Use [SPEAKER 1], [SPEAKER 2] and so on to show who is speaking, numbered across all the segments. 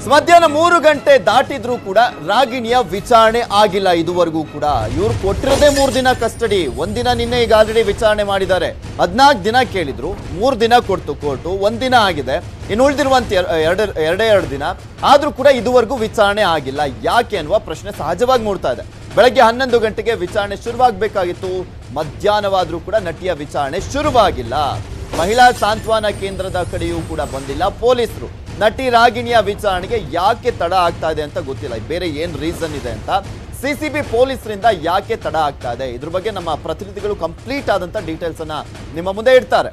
[SPEAKER 1] ಮಧ್ಯಾಹ್ನ ಮೂರು ಗಂಟೆ ದಾಟಿದ್ರೂ ಕೂಡ ರಾಗಿಣಿಯ ವಿಚಾರಣೆ ಆಗಿಲ್ಲ ಇದುವರೆಗೂ ಕೂಡ ಇವ್ರು ಕೊಟ್ಟಿರೋದೇ ಮೂರು ದಿನ ಕಸ್ಟಡಿ ಒಂದಿನ ನಿನ್ನೆ ಈಗ ಆಲ್ರೆಡಿ ವಿಚಾರಣೆ ಮಾಡಿದ್ದಾರೆ ಹದ್ನಾಲ್ಕು ದಿನ ಕೇಳಿದ್ರು ಮೂರು ದಿನ ಕೊಡ್ತು ಕೋರ್ಟು ಒಂದಿನ ಆಗಿದೆ ಇನ್ನು ಉಳಿದಿರುವಂತ ಎರಡು ಎರಡೇ ಎರಡು ದಿನ ಆದ್ರೂ ಕೂಡ ಇದುವರೆಗೂ ವಿಚಾರಣೆ ಆಗಿಲ್ಲ ಯಾಕೆ ಅನ್ನುವ ಪ್ರಶ್ನೆ ಸಹಜವಾಗಿ ಮೂಡ್ತಾ ಇದೆ ಬೆಳಗ್ಗೆ ಹನ್ನೊಂದು ಗಂಟೆಗೆ ವಿಚಾರಣೆ ಶುರುವಾಗಬೇಕಾಗಿತ್ತು ಮಧ್ಯಾಹ್ನವಾದ್ರೂ ಕೂಡ ನಟಿಯ ವಿಚಾರಣೆ ಶುರುವಾಗಿಲ್ಲ ಮಹಿಳಾ ಸಾಂತ್ವನ ಕೇಂದ್ರದ ಕಡೆಯೂ ಕೂಡ ಬಂದಿಲ್ಲ ಪೊಲೀಸರು ನಟಿ ರಾಗಿಣಿಯ ವಿಚಾರಣೆಗೆ ಯಾಕೆ ತಡ ಆಗ್ತಾ ಇದೆ ಅಂತ ಗೊತ್ತಿಲ್ಲ ಬೇರೆ ಏನ್ ರೀಸನ್ ಇದೆ ಅಂತ ಸಿಸಿಬಿ ಪೊಲೀಸರಿಂದ ಯಾಕೆ ತಡ ಆಗ್ತಾ ಇದೆ ಇದ್ರ ಬಗ್ಗೆ ನಮ್ಮ ಪ್ರತಿನಿಧಿಗಳು ಕಂಪ್ಲೀಟ್ ಆದಂತ ಡೀಟೇಲ್ಸ್ ಅನ್ನ ನಿಮ್ಮ ಮುಂದೆ ಇಡ್ತಾರೆ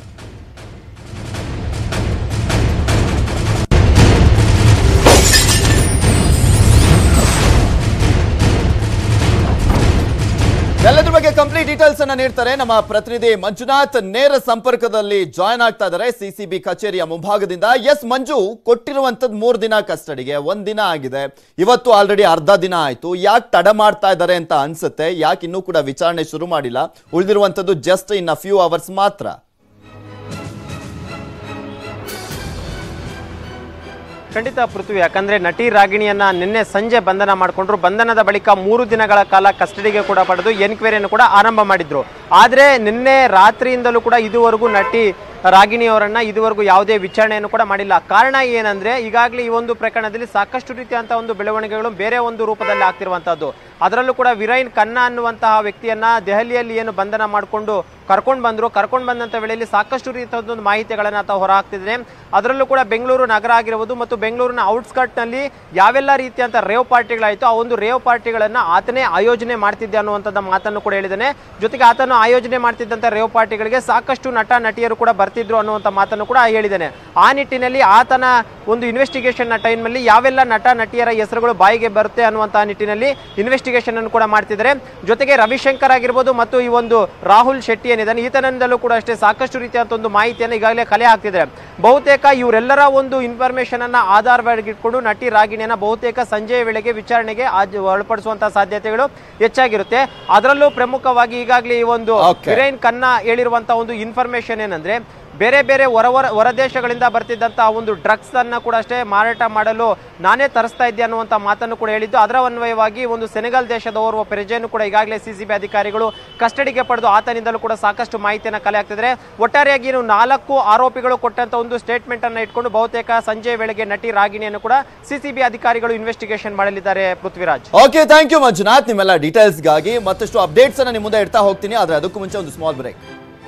[SPEAKER 1] ಎಲ್ಲದ್ರ ಬಗ್ಗೆ ಕಂಪ್ಲೀಟ್ ಡೀಟೇಲ್ಸ್ ಅನ್ನ ನೀಡ್ತಾರೆ ನಮ್ಮ ಪ್ರತಿನಿಧಿ ಮಂಜುನಾಥ್ ನೇರ ಸಂಪರ್ಕದಲ್ಲಿ ಜಾಯ್ನ್ ಆಗ್ತಾ ಇದ್ದಾರೆ ಸಿಸಿಬಿ ಕಚೇರಿಯ ಮುಂಭಾಗದಿಂದ ಎಸ್ ಮಂಜು ಕೊಟ್ಟಿರುವಂತದ್ ಮೂರ್ ದಿನ ಕಸ್ಟಡಿಗೆ ಒಂದ್ ದಿನ ಆಗಿದೆ ಇವತ್ತು ಆಲ್ರೆಡಿ ಅರ್ಧ ದಿನ ಆಯ್ತು ಯಾಕೆ ತಡ ಮಾಡ್ತಾ ಇದ್ದಾರೆ ಅಂತ ಅನ್ಸುತ್ತೆ ಯಾಕೆ ಇನ್ನೂ ಕೂಡ ವಿಚಾರಣೆ ಶುರು ಮಾಡಿಲ್ಲ ಉಳಿದಿರುವಂತದ್ದು just in a few hours ಮಾತ್ರ
[SPEAKER 2] ಖಂಡಿತ ಪೃಥ್ವಿ ಯಾಕಂದ್ರೆ ನಟಿ ರಾಗಿಣಿಯನ್ನ ನಿನ್ನೆ ಸಂಜೆ ಬಂಧನ ಮಾಡಿಕೊಂಡ್ರು ಬಂಧನದ ಬಳಿಕ ಮೂರು ದಿನಗಳ ಕಾಲ ಕಸ್ಟಡಿಗೆ ಕೂಡ ಪಡೆದು ಎನ್ಕ್ವೈರಿಯನ್ನು ಕೂಡ ಆರಂಭ ಮಾಡಿದ್ರು ಆದ್ರೆ ನಿನ್ನೆ ರಾತ್ರಿಯಿಂದಲೂ ಕೂಡ ಇದುವರೆಗೂ ನಟಿ ರಾಗಿಣಿಯವರನ್ನ ಇದುವರೆಗೂ ಯಾವುದೇ ವಿಚಾರಣೆಯನ್ನು ಕೂಡ ಮಾಡಿಲ್ಲ ಕಾರಣ ಏನಂದ್ರೆ ಈಗಾಗಲೇ ಈ ಒಂದು ಪ್ರಕರಣದಲ್ಲಿ ಸಾಕಷ್ಟು ರೀತಿಯಂತಹ ಒಂದು ಬೆಳವಣಿಗೆಗಳು ಬೇರೆ ಒಂದು ರೂಪದಲ್ಲಿ ಆಗ್ತಿರುವಂತಹದ್ದು ಅದರಲ್ಲೂ ಕೂಡ ವಿರೈನ್ ಖನ್ನಾ ಅನ್ನುವಂತಹ ವ್ಯಕ್ತಿಯನ್ನ ದೆಹಲಿಯಲ್ಲಿ ಏನು ಬಂಧನ ಮಾಡಿಕೊಂಡು ಕರ್ಕೊಂಡು ಬಂದ್ರು ಕರ್ಕೊಂಡು ಬಂದಂತ ವೇಳೆಯಲ್ಲಿ ಸಾಕಷ್ಟು ರೀತಿಯ ಒಂದು ಮಾಹಿತಿಗಳನ್ನ ಆತ ಹೊರ ಹಾಕ್ತಿದ್ದೇನೆ ಅದರಲ್ಲೂ ಕೂಡ ಬೆಂಗಳೂರು ನಗರ ಆಗಿರ್ಬೋದು ಮತ್ತು ಬೆಂಗಳೂರಿನ ಔಟ್ಸ್ಕರ್ಟ್ ನಲ್ಲಿ ಯಾವೆಲ್ಲ ರೀತಿಯಂತ ರೇವ್ ಪಾರ್ಟಿಗಳಾಯಿತು ಆ ಒಂದು ರೇವ್ ಪಾರ್ಟಿಗಳನ್ನ ಆತನೇ ಆಯೋಜನೆ ಮಾಡ್ತಿದ್ದೆ ಅನ್ನುವಂಥದ್ದು ಮಾತನ್ನು ಕೂಡ ಹೇಳಿದ್ದಾನೆ ಜೊತೆಗೆ ಆತನು ಆಯೋಜನೆ ಮಾಡ್ತಿದ್ದಂತ ರೇವ್ ಪಾರ್ಟಿಗಳಿಗೆ ಸಾಕಷ್ಟು ನಟ ನಟಿಯರು ಕೂಡ ಬರ್ತಿದ್ರು ಅನ್ನುವಂಥ ಮಾತನ್ನು ಕೂಡ ಹೇಳಿದ್ದಾನೆ ಆ ನಿಟ್ಟಿನಲ್ಲಿ ಆತನ ಒಂದು ಇನ್ವೆಸ್ಟಿಗೇಷನ್ ನ ಟೈಮ್ನಲ್ಲಿ ಯಾವೆಲ್ಲ ನಟ ನಟಿಯರ ಹೆಸರುಗಳು ಬಾಯಿಗೆ ಬರುತ್ತೆ ಅನ್ನುವಂತಹ ನಿಟ್ಟಿನಲ್ಲಿ ಇನ್ವೆಸ್ಟಿಗೇಷನ್ ಅನ್ನು ಕೂಡ ಮಾಡ್ತಿದ್ದಾರೆ ಜೊತೆಗೆ ರವಿಶಂಕರ್ ಆಗಿರ್ಬೋದು ಮತ್ತು ಈ ಒಂದು ರಾಹುಲ್ ಶೆಟ್ಟಿ ಏನಿದ್ದಾನೆ ಈತನಿಂದಲೂ ಕೂಡ ಅಷ್ಟೇ ಸಾಕಷ್ಟು ರೀತಿಯಾದ ಒಂದು ಮಾಹಿತಿಯನ್ನು ಈಗಾಗಲೇ ಕಲೆ ಹಾಕ್ತಿದ್ದಾರೆ ಬಹುತೇಕ ಇವರೆಲ್ಲರ ಒಂದು ಇನ್ಫಾರ್ಮೇಶನ್ ಅನ್ನ ಆಧಾರವಾಗಿಟ್ಕೊಂಡು ನಟಿ ರಾಗಿಣಿಯನ್ನ ಬಹುತೇಕ ಸಂಜೆಯ ವೇಳೆಗೆ ವಿಚಾರಣೆಗೆ ಆಜ್- ಒಳಪಡಿಸುವಂತಹ ಸಾಧ್ಯತೆಗಳು ಹೆಚ್ಚಾಗಿರುತ್ತೆ ಅದರಲ್ಲೂ ಪ್ರಮುಖವಾಗಿ ಈಗಾಗಲೇ ಈ ಒಂದು
[SPEAKER 1] Okay.
[SPEAKER 2] ವಿರೈನ್ ಖನ್ನಾ ಹೇಳಿರುವಂತಹ ಒಂದು ಇನ್ಫಾರ್ಮೇಶನ್ ಏನಂದ್ರೆ ಬೇರೆ ಬೇರೆ ಹೊರ ಹೊರ ಹೊರ ದೇಶಗಳಿಂದ ಬರ್ತಿದ್ದಂತಹ ಒಂದು ಡ್ರಗ್ಸ್ ಅನ್ನ ಕೂಡ ಅಷ್ಟೇ ಮಾರಾಟ ಮಾಡಲು ನಾನೇ ತರಿಸ್ತಾ ಇದ್ದೆ ಅನ್ನುವಂಥ ಮಾತನ್ನು ಕೂಡ ಹೇಳಿದ್ದು ಅದರ ಅನ್ವಯವಾಗಿ ಒಂದು ಸೆನೆಗಲ್ ದೇಶದ ಓರ್ವ ಪ್ರಜೆಯನ್ನು ಕೂಡ ಈಗಾಗಲೇ ಸಿಸಿಬಿ ಅಧಿಕಾರಿಗಳು ಕಸ್ಟಡಿಗೆ ಪಡೆದು ಆತನಿಂದಲೂ ಕೂಡ ಸಾಕಷ್ಟು ಮಾಹಿತಿಯನ್ನು ಕಲೆ ಹಾಕ್ತಿದ್ದಾರೆ ಒಟ್ಟಾರೆಯಾಗಿ ಇನ್ನು ನಾಲ್ಕು ಆರೋಪಿಗಳು ಕೊಟ್ಟಂತ ಒಂದು ಸ್ಟೇಟ್ಮೆಂಟ್ ಅನ್ನು ಇಟ್ಕೊಂಡು ಬಹುತೇಕ ಸಂಜೆ ವೇಳೆಗೆ ನಟಿ ರಾಗಿಣಿಯನ್ನು ಕೂಡ ಸಿಸಿಬಿ ಅಧಿಕಾರಿಗಳು ಇನ್ವೆಸ್ಟಿಗೇಷನ್ ಮಾಡಲಿದ್ದಾರೆ Prithviraj
[SPEAKER 1] okay thank you Manjunath ನಿಮ್ಮೆಲ್ಲ ಡೀಟೇಲ್ಸ್ಗಾಗಿ ಮತ್ತಷ್ಟು ಅಪ್ಡೇಟ್ಸ್ ಅನ್ನ ನಿಮ್ಮ ಮುಂದೆ ಇಡ್ತಾ ಹೋಗ್ತೀನಿ ಆದ್ರೆ ಅದಕ್ಕೂ ಮುಂಚೆ ಒಂದು ಸ್ಮಾಲ್ ಬ್ರೇಕ್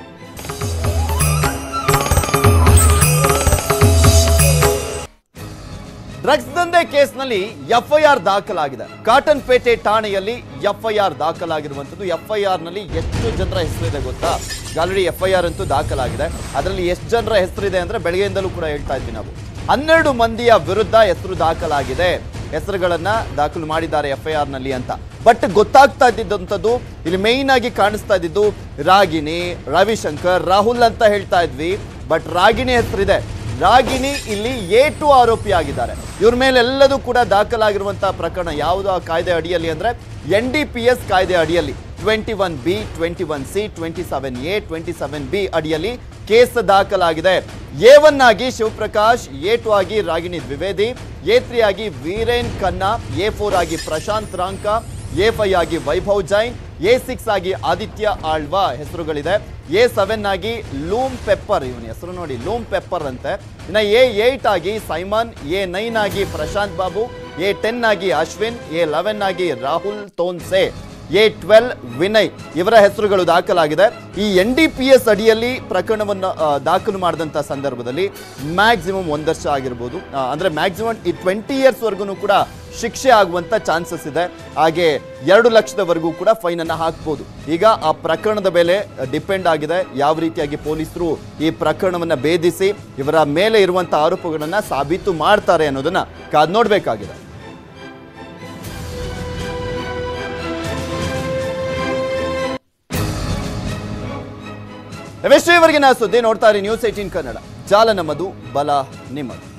[SPEAKER 1] ಡ್ರಗ್ಸ್ ದಂಧೆ ಕೇಸ್ನಲ್ಲಿ ಎಫ್ಐಆರ್ ದಾಖಲಾಗಿದೆ ಕಾಟನ್ ಪೇಟೆ ಠಾಣೆಯಲ್ಲಿ ಎಫ್ಐಆರ್ ದಾಖಲಾಗಿರುವಂತದ್ದು ಎಫ್ಐಆರ್ ನಲ್ಲಿ ಎಷ್ಟು ಜನರ ಹೆಸರಿದೆ ಗೊತ್ತಾ ಆಲ್ರೆಡಿ ಎಫ್ಐಆರ್ ಅಂತೂ ದಾಖಲಾಗಿದೆ ಅದರಲ್ಲಿ ಎಷ್ಟು ಜನರ ಹೆಸರಿದೆ ಅಂದ್ರೆ ಬೆಳಗ್ಗೆಯಿಂದಲೂ ಕೂಡ ಹೇಳ್ತಾ ಇದ್ವಿ ನಾವು ಹನ್ನೆರಡು ಮಂದಿಯ ವಿರುದ್ಧ ಹೆಸರು ದಾಖಲಾಗಿದೆ ಹೆಸರುಗಳನ್ನ ದಾಖಲು ಮಾಡಿದ್ದಾರೆ ಎಫ್ಐಆರ್ ನಲ್ಲಿ ಅಂತ ಬಟ್ ಗೊತ್ತಾಗ್ತಾ ಇದ್ದಿದ್ದಂಥದ್ದು ಇಲ್ಲಿ ಮೇಯ್ನ್ ಆಗಿ ಕಾಣಿಸ್ತಾ ಇದ್ದಿದ್ದು ರಾಗಿಣಿ ರವಿಶಂಕರ್ ರಾಹುಲ್ ಅಂತ ಹೇಳ್ತಾ ಇದ್ವಿ ಬಟ್ ರಾಗಿಣಿ ಹೆಸರಿದೆ ರಾಗಿಣಿ ಇಲ್ಲಿ ಎ ಟು ಆರೋಪಿ ಆಗಿದ್ದಾರೆ ಇವ್ರ ಮೇಲೆ ಎಲ್ಲದೂ ಕೂಡ ದಾಖಲಾಗಿರುವಂತಹ ಪ್ರಕರಣ ಯಾವುದು ಆ ಕಾಯ್ದೆ ಅಡಿಯಲ್ಲಿ ಅಂದ್ರೆ ಎನ್ ಡಿ ಪಿ ಎಸ್ ಕಾಯ್ದೆ ಅಡಿಯಲ್ಲಿ twenty one B twenty one C twenty seven A twenty seven B ಅಡಿಯಲ್ಲಿ ಕೇಸ್ ದಾಖಲಾಗಿದೆ ಎ ಒನ್ ಆಗಿ ಶಿವಪ್ರಕಾಶ್ ಎ ಟು ಆಗಿ ರಾಗಿಣಿ ದ್ವಿವೇದಿ ಎ ತ್ರೀ ಆಗಿ ವೀರೇನ್ ಖನ್ನಾ ಎ ಫೋರ್ ಆಗಿ ಪ್ರಶಾಂತ್ ರಾಂಕ ಎ ಫೈವ್ ಆಗಿ ವೈಭವ್ ಜೈನ್ ಎ ಸಿಕ್ಸ್ ಆಗಿ ಆದಿತ್ಯ ಆಳ್ವಾ ಹೆಸರುಗಳಿದೆ ಎ ಸೆವೆನ್ ಆಗಿ ಲೂಮ್ ಪೆಪ್ಪರ್ ಇವನ ಹೆಸರು ನೋಡಿ ಲೂಮ್ ಪೆಪ್ಪರ್ ಅಂತೆ ಇನ್ನ ಎ ಏಟ್ ಆಗಿ ಸೈಮನ್ ಎ ನೈನ್ ಆಗಿ ಪ್ರಶಾಂತ್ ಬಾಬು ಎ ಟೆನ್ ಆಗಿ ಅಶ್ವಿನ್ ಎ ಲೆವೆನ್ ಆಗಿ ರಾಹುಲ್ ತೋನ್ಸೆ ಎ ಟ್ವೆಲ್ ವಿನಯ್ ಇವರ ಹೆಸರುಗಳು ದಾಖಲಾಗಿದೆ ಈ ಎನ್ ಡಿ ಪಿ ಎಸ್ ಅಡಿಯಲ್ಲಿ ಪ್ರಕರಣವನ್ನು ಆ, ದಾಖಲು ಮಾಡಿದಂಥ ಸಂದರ್ಭದಲ್ಲಿ ಮ್ಯಾಕ್ಸಿಮಮ್ ಒಂದು ವರ್ಷ ಆಗಿರ್ಬೋದು ಆ, ಅಂದ್ರೆ ಮ್ಯಾಕ್ಸಿಮಮ್ ಈ ಟ್ವೆಂಟಿ ಇಯರ್ಸ್ವರೆಗೂ ಕೂಡ ಶಿಕ್ಷೆ ಆಗುವಂತ ಚಾನ್ಸಸ್ ಇದೆ ಹಾಗೆ ಎರಡು ಲಕ್ಷದವರೆಗೂ ಕೂಡ ಫೈನ್ ಅನ್ನ ಹಾಕ್ಬೋದು ಈಗ ಆ ಪ್ರಕರಣದ ಮೇಲೆ ಡಿಪೆಂಡ್ ಆಗಿದೆ ಯಾವ ರೀತಿಯಾಗಿ ಪೊಲೀಸರು ಈ ಪ್ರಕರಣವನ್ನ ಭೇದಿಸಿ ಇವರ ಮೇಲೆ ಇರುವಂತ ಆರೋಪಗಳನ್ನ ಸಾಬೀತು ಮಾಡ್ತಾರೆ ಅನ್ನೋದನ್ನ ಕಾದ್ ನೋಡ್ಬೇಕಾಗಿದೆ ಇವೆಷ್ಟು ಇವರೆಗಿನ ಸುದ್ದಿ ನೋಡ್ತಾ ಇರಿ ನ್ಯೂಸ್ ಏಟೀನ್ ಕನ್ನಡ ಜಾಲ ನಮ್ಮದು ಬಲ ನಿಮ್ಮದು